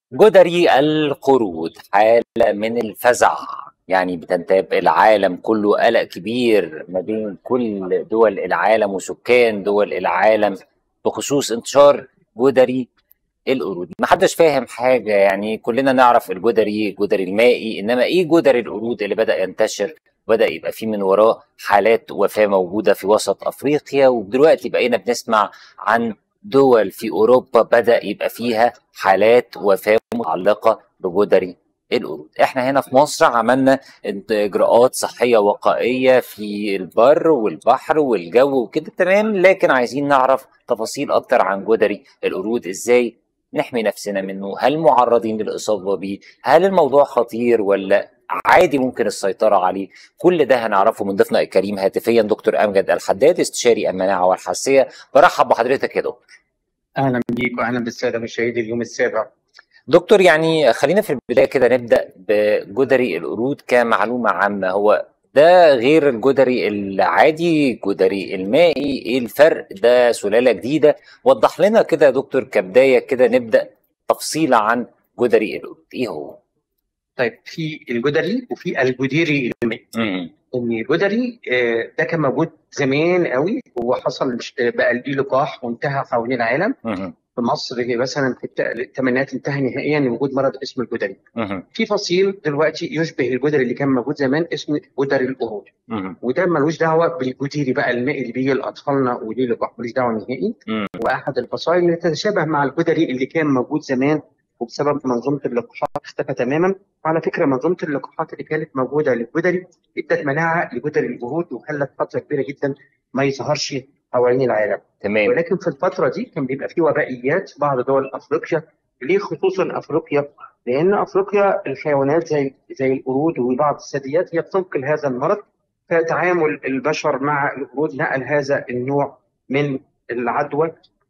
جدري القرود حالة من الفزع يعني بتنتاب العالم كله قلق كبير ما بين كل دول العالم وسكان دول العالم بخصوص انتشار جدري القرود ما حدش فاهم حاجة يعني كلنا نعرف الجدري الجدري المائي إنما إيه جدري القرود اللي بدأ ينتشر بدأ يبقى فيه من وراه حالات وفاة موجودة في وسط أفريقيا ودلوقتي بقينا بنسمع عن دول في أوروبا بدأ يبقى فيها حالات وفاة متعلقة بجدري القرود احنا هنا في مصر عملنا اجراءات صحية وقائية في البر والبحر والجو وكده تمام لكن عايزين نعرف تفاصيل اكتر عن جدري القرود ازاي نحمي نفسنا منه هل معرضين للإصابة بيه هل الموضوع خطير ولا عادي ممكن السيطرة عليه كل ده هنعرفه من ضيفنا الكريم هاتفيا دكتور أمجد الحداد استشاري المناعة والحساسية برحب بحضرتك يا دكتور اهلا بيك واهلا بالساده مشاهدي اليوم السابع دكتور يعني خلينا في البداية كده نبدأ بجدري القرود كمعلومة عامة هو ده غير الجدري العادي جدري المائي ايه الفرق ده سلالة جديدة وضح لنا كده يا دكتور كبداية كده نبدأ تفصيلة عن جدري القرود ايه هو طيب في الجدري وفي الجديري المائي مم. ان الجدري آه، ده كان موجود زمان قوي وحصل مش- بقى ليه لقاح وانتهى حوالين العالم مم. في مصر مثلا في الت- الثمانينات انتهى نهائيا وجود مرض اسمه الجدري مم. في فصيل دلوقتي يشبه الجدري اللي كان موجود زمان اسمه جدري القرود مم. وده ملوش دعوه بالجديري بقى المائي اللي بيجي لاطفالنا وليه لقاح ملوش دعوه نهائي مم. واحد الفصائل اللي تتشابه مع الجدري اللي كان موجود زمان وبسبب منظومه اللقاحات اختفى تماما وعلى فكره منظومه اللقاحات اللي كانت موجوده للجدري ادت مناعه لجدري الجهود وخلت فتره كبيره جدا ما يظهرش حوالين العالم تمام ولكن في الفتره دي كان بيبقى في وبائيات في بعض دول افريقيا ليه خصوصا افريقيا؟ لان افريقيا الحيوانات زي زي القرود وبعض الثدييات هي بتنقل هذا المرض فتعامل البشر مع القرود نقل هذا النوع من العدوى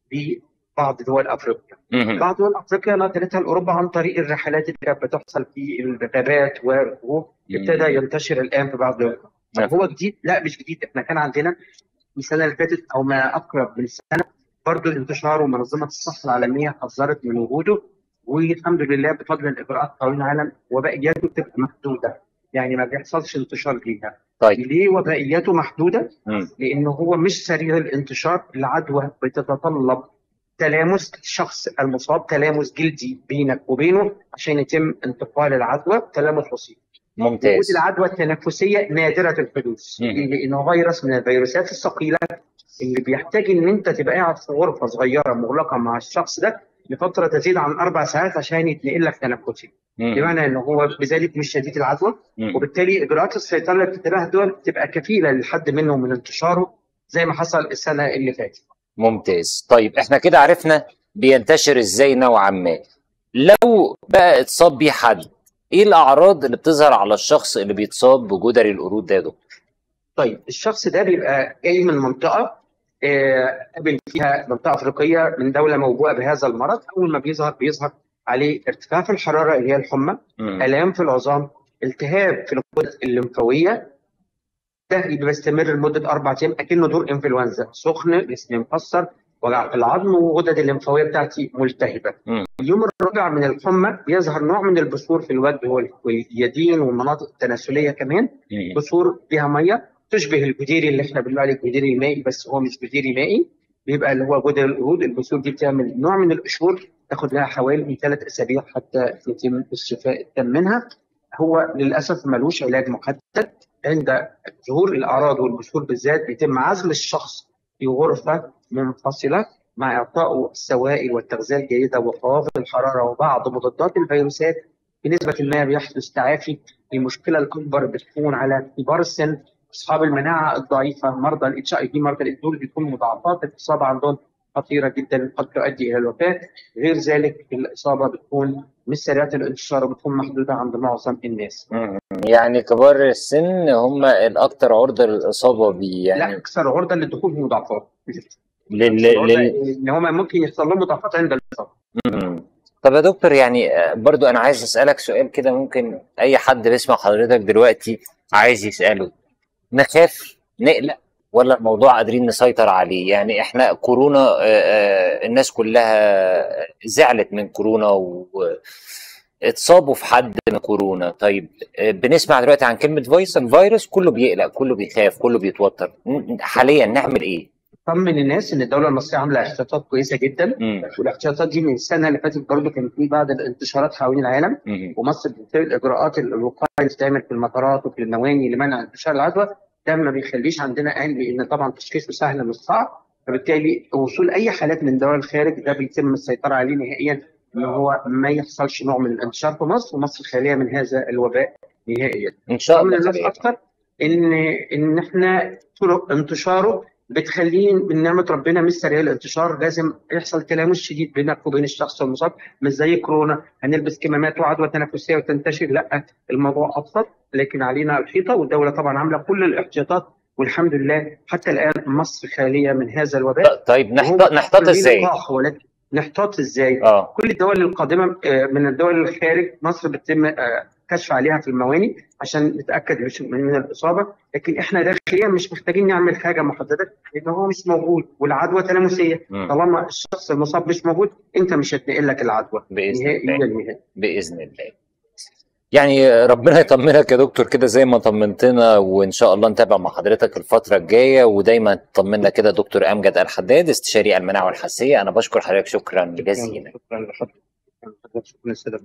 لبعض دول افريقيا. مم. بعض دول افريقيا نقلتها لاوروبا عن طريق الرحلات اللي كانت بتحصل في الغابات والكهوف ابتدى ينتشر الان في بعض دول نعم. طب هو جديد؟ لا مش جديد احنا كان عندنا السنه اللي فاتت او ما اقرب من سنه برضه الانتشار ومنظمه الصحه العالميه حذرت من وجوده والحمد لله بفضل الاجراءات حوالين العالم وبائياته بتبقى محدوده يعني ما بيحصلش انتشار ليها طيب ليه وبائياته محدوده؟ مم. لانه هو مش سريع الانتشار العدوى بتتطلب تلامس الشخص المصاب تلامس جلدي بينك وبينه عشان يتم انتقال العدوى تلامس بسيط وجود ممتاز العدوى التنفسيه نادره الحدوث مم. لانه فيروس من الفيروسات الثقيله اللي بيحتاج ان انت تبقى قاعد في غرفه صغيره مغلقه مع الشخص ده لفتره تزيد عن اربع ساعات عشان يتنقل لك تنفسي مم. بمعنى ان هو بذلك مش شديد العدوى مم. وبالتالي اجراءات السيطره اللي بتتبعها الدول تبقى كفيله للحد منه من انتشاره زي ما حصل السنه اللي فاتت. ممتاز طيب احنا كده عرفنا بينتشر ازاي نوعا ما لو بقى اتصاب بيه حد ايه الاعراض اللي بتظهر على الشخص اللي بيتصاب بجدري القرود ده يا دكتور طيب الشخص ده بيبقى جاي من منطقه آه، قابل فيها منطقه افريقيه من دوله موبوءه بهذا المرض اول ما بيظهر بيظهر عليه ارتفاع في الحراره اللي هي الحمى مم. الام في العظام التهاب في الغدد الليمفاويه ده اللي بيستمر لمده اربع ايام اكنه دور انفلونزا سخن جسمي مكسر وجع في العظم والغدد الليمفاويه بتاعتي ملتهبه مم. اليوم الرابع من الحمى بيظهر نوع من البثور في الوجه وال- واليدين والمناطق التناسليه كمان مم. بثور فيها ميه تشبه الجديري اللي احنا بنقول عليه الجديري المائي بس هو مش جديري مائي بيبقى اللي هو جدر القرود البثور دي بتعمل نوع من القشور تاخد لها حوالي من ثلاث اسابيع حتى يتم الشفاء التام منها هو للاسف ملوش علاج محدد عند ظهور الاعراض والبثور بالذات بيتم عزل الشخص في غرفه منفصله مع اعطائه السوائل والتغذيه الجيده وخوافض الحراره وبعض مضادات الفيروسات بنسبه ما بيحدث تعافي المشكله الاكبر بتكون على كبار السن اصحاب المناعه الضعيفه مرضى الاتش اي في مرضى الإيدز دول بيكون مضاعفات الاصابه عندهم خطيره جدا قد تؤدي الى الوفاه غير ذلك الاصابه بتكون مش سريعه الانتشار وبتكون محدوده عند معظم الناس مم. يعني كبار السن هم الاكثر عرضه للاصابه بيه لا يعني اكثر عرضه للدخول في مضاعفات لل... عرضة لل... ان هم ممكن يحصل لهم مضاعفات عند الاصابه مم. طب يا دكتور يعني آه، برضو انا عايز اسالك سؤال كده ممكن اي حد بيسمع حضرتك دلوقتي عايز يساله نخاف نقلق ولا الموضوع قادرين نسيطر عليه يعني احنا كورونا قادرين نسيطر عليه يعني احنا كورونا آه، آه، الناس كلها زعلت من كورونا و اتصابوا في حد من كورونا طيب آه، بنسمع دلوقتي عن كلمة فيروس الفيروس كله بيقلق كله بيخاف كله بيتوتر ن- حاليا نعمل ايه؟ طمن الناس ان الدوله المصريه عامله احتياطات كويسه جدا مم. والاحتياطات دي من السنه اللي فاتت برضه كان في بعض الانتشارات حوالين العالم مم. ومصر بتتبع الاجراءات الوقائيه اللي بتتعمل في المطارات وفي المواني لمنع انتشار العدوى ده ما بيخليش عندنا قلق لان طبعا تشخيصه سهل مش صعب فبالتالي وصول اي حالات من دول الخارج ده بيتم السيطره عليه نهائيا ان هو ما يحصلش نوع من الانتشار في مصر ومصر خاليه من هذا الوباء نهائيا ان شاء طمن الله الناس خير. اكتر ان ان احنا طرق انتشاره بتخليه من نعمه ربنا مش سريع الانتشار لازم يحصل تلامس شديد بينك وبين الشخص المصاب مش زي كورونا هنلبس كمامات وعدوى تنفسيه وتنتشر لا الموضوع ابسط لكن علينا الحيطه والدوله طبعا عامله كل الاحتياطات والحمد لله حتى الان مصر خاليه من هذا الوباء طيب نحتاط وهو نحتاط ليه ازاي؟ لقاح ولكن نحتاط ازاي؟ اه كل الدول القادمه آه، من الدول الخارج مصر بيتم آه، كشف عليها في المواني عشان نتاكد مش من من الاصابه لكن احنا داخليا مش محتاجين نعمل حاجه محدده لان هو مش موجود والعدوى تلامسيه مم. طالما الشخص المصاب مش موجود انت مش هتنقل لك العدوى باذن نهائيا الله نهائيا باذن الله يعني ربنا يطمنك يا دكتور كده زي ما طمنتنا وان شاء الله نتابع مع حضرتك الفتره الجايه ودايما تطمنا كده دكتور امجد الحداد استشاري المناعه والحساسيه انا بشكر حضرتك شكرا جزيلا شكرا لحضرتك شكرا للسادة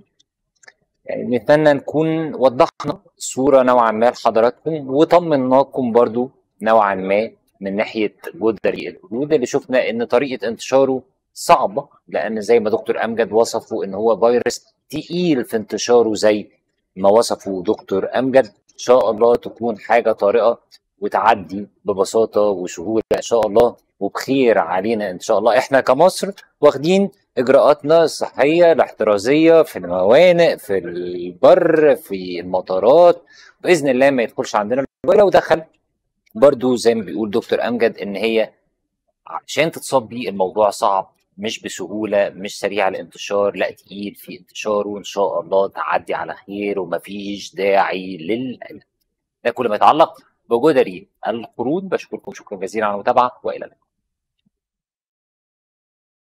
يعني نتمنى نكون وضحنا صوره نوعا ما لحضراتكم وطمناكم برضو نوعا ما من ناحيه جدري القرود اللي شفنا ان طريقه انتشاره صعبه لان زي ما دكتور امجد وصفه ان هو فيروس تقيل في انتشاره زي ما وصفه دكتور امجد ان شاء الله تكون حاجه طارئه وتعدي ببساطه وسهوله ان شاء الله وبخير علينا ان شاء الله احنا كمصر واخدين اجراءاتنا الصحيه الاحترازيه في الموانئ في البر في المطارات باذن الله ما يدخلش عندنا ولو دخل برضو زي ما بيقول دكتور امجد ان هي عشان تتصاب بيه الموضوع صعب مش بسهوله مش سريع الانتشار لا تقيل في انتشاره ان شاء الله تعدي على خير ومفيش داعي للقلق ده كل ما يتعلق بجدري القرود بشكركم شكرا جزيلا على المتابعه والى اللقاء